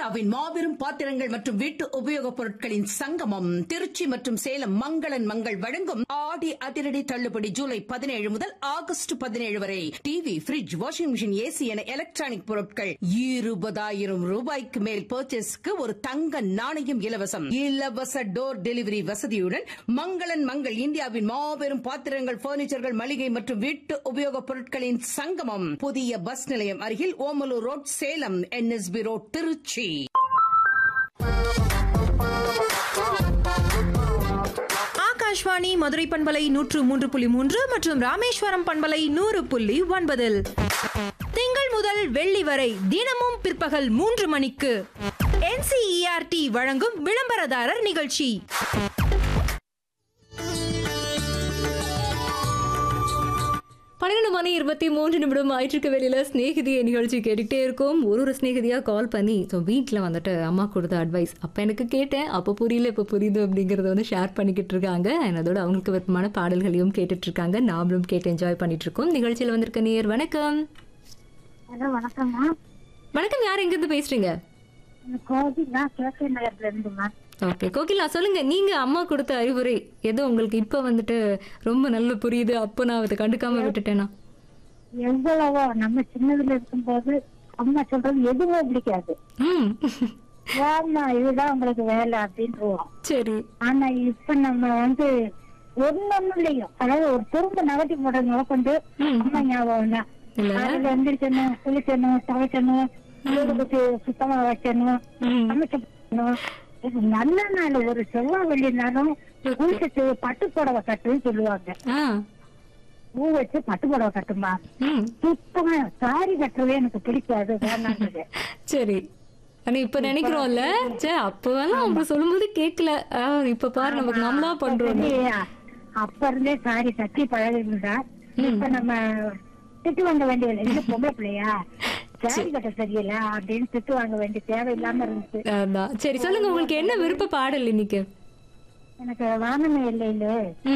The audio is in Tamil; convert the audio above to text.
இந்தியாவின் மாபெரும் பாத்திரங்கள் மற்றும் வீட்டு உபயோகப் பொருட்களின் சங்கமம் திருச்சி மற்றும் சேலம் மங்களன் மங்கள் வழங்கும் ஆடி அதிரடி தள்ளுபடி ஜூலை பதினேழு முதல் ஆகஸ்ட் பதினேழு வரை TV fridge washing machine AC என எலக்ட்ரானிக் பொருட்கள் இருபதாயிரம் ரூபாய்க்கு மேல் பர்ச்சேஸ்க்கு ஒரு தங்க நாணயம் இலவசம் இலவச டோர் டெலிவரி வசதியுடன் மங்களன் மங்கள் இந்தியாவின் மாபெரும் பாத்திரங்கள் பர்னிச்சர்கள் மளிகை மற்றும் வீட்டு உபயோகப் பொருட்களின் சங்கமம் புதிய பஸ் நிலையம் அருகில் Omalur road Salem NSP road Tiruchi Akashvani Madurai பண்பலை நூற்று மூன்று புள்ளி மூன்று மற்றும் ராமேஸ்வரம் பண்பலை நூறு புள்ளி ஒன்பதில் திங்கள் முதல் வெள்ளி வரை தினமும் பிற்பகல் மூன்று மணிக்கு என்சிஇஆர்டி வழங்கும் விளம்பரதாரர் நிகழ்ச்சி பன்னிரெண்டு மணி இருபத்தி மூன்று நிமிடம் ஆயிற்றுக்கு வெளியில் ஸ்நேகிதியை நிகழ்ச்சி கேட்டுக்கிட்டே இருக்கும் ஒரு ஒரு ஸ்நேகிதியாக கால் பண்ணி ஸோ வீட்டில் வந்துட்டு அம்மா கொடுத்த அட்வைஸ் அப்போ எனக்கு கேட்டேன் அப்போ புரியல இப்போ புரியுது அப்படிங்கிறத வந்து ஷேர் பண்ணிக்கிட்டு இருக்காங்க and அதோட அவங்களுக்கு விருப்பமான பாடல்களையும் கேட்டுட்டு இருக்காங்க நாமளும் கேட்டு என்ஜாய் பண்ணிட்டு இருக்கோம் நிகழ்ச்சியில் வந்திருக்க நேர் வணக்கம் ஹலோ வணக்கம்மா வணக்கம் யார் எங்கேருந்து பேசுறீங்க இந்த கோபி நான் கேகே நகர்ல இருந்துமா ஓகே கோகிலா சொல்லுங்க நீங்க அம்மா கொடுத்த அறிவுரை எது உங்களுக்கு இப்போ வந்துட்டு ரொம்ப நல்ல புரியுது அப்போ நான் அதை கண்டுக்காம விட்டுட்டேனா எவ்வளவோ நம்ம சின்னதுல இருக்கும்போது அம்மா சொல்றது எதுவுமே பிடிக்காது ம் வாமா இதுதான் உங்களுக்கு வேலை அப்படின்ட்டுருவோம் சரி ஆனா இப்ப நம்ம வந்து ஒண்ணு இல்லையும் அதாவது ஒரு துரும்ப நகட்டி போடுறதுனால கொண்டு அம்மா ஞாபகம் தான் இல்ல. காலையில எந்திரிக்கணும் குளிக்கணும் துவைக்கணும் வீடு குத்தி சுத்தமா வைக்கணும் ம் சமைக்கணும் இது நல்ல நாள் ஒரு செவ்வாய் வெள்ளி நாளும் குளிச்சுட்டு பட்டு புடவை கட்டுன்னு சொல்லுவாங்க ஆ பூ வச்சு பட்டு புடவை கட்டுமா ம் சுத்தமா சாரி கட்டுறதே எனக்கு பிடிக்காது வேணாங்குது சரி ஆனா இப்ப நினைக்கிறோம்ல சே அப்பெல்லாம் அவங்க சொல்லும்போது கேட்கல ஆ, இப்ப பாரு நமக்கு நம்மளா பண்றோம் அப்ப இருந்தே சாரி கட்டி பழகிருந்தா இப்ப நம்ம திட்டு வாங்க வேண்டியது இந்த பொம்பளை பிள்ளையா சாரி கட்ட தெரியல அப்படின்னு திட்டு வாங்க வேண்டிய தேவை இல்லாம இருந்துச்சு அதான் சரி சொல்லுங்க உங்களுக்கு என்ன விருப்ப பாடல் இன்னைக்கு எனக்கு வானமே இல்லையில